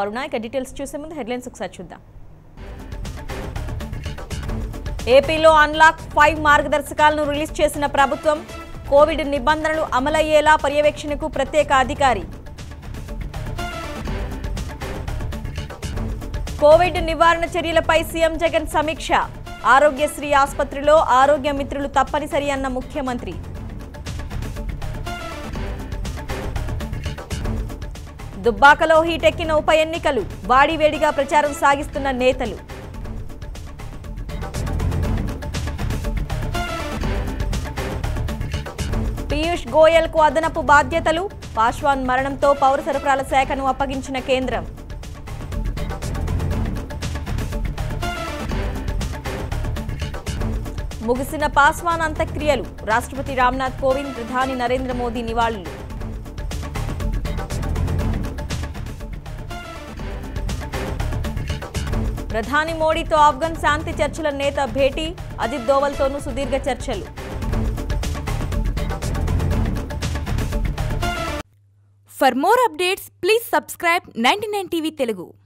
అరుణ ఇక డీటెయిల్స్ చూసే ముందు హెడ్లైన్స్ ఒకసారి చూద్దాం ఏపీలో అన్లాక్ ఫైవ్ మార్గదర్శకాలను రిలీజ్ చేసిన ప్రభుత్వం కోవిడ్ నిబంధనలు అమలయ్యేలా పర్యవేక్షణకు ప్రత్యేక అధికారి కోవిడ్ నివారణ చర్యలపై సీఎం జగన్ సమీక్ష ఆరోగ్యశ్రీ ఆసుపత్రిలో ఆరోగ్య మిత్రులు తప్పనిసరి అన్న ముఖ్యమంత్రి దుబ్బాకలో హీటెక్కిన ఉప ఎన్నికలు వాడివేడిగా ప్రచారం సాగిస్తున్న నేతలు పీయూష్ గోయల్ కు అదనపు బాధ్యతలు పాశ్వాన్ మరణంతో పౌర సరఫరాల శాఖను అప్పగించిన కేంద్రం ముగిసిన పాస్వాన్ అంత్యక్రియలు రాష్ట్రపతి రామ్నాథ్ కోవింద్ ప్రధాని నరేంద్ర మోదీ నివాళులు ప్రధాని మోడీతో ఆఫ్ఘన్ శాంతి చర్చల నేత భేటీ అజిత్ దోవల్తోనూ సుదీర్ఘ చర్చలు For more updates, please subscribe 99 TV Telugu.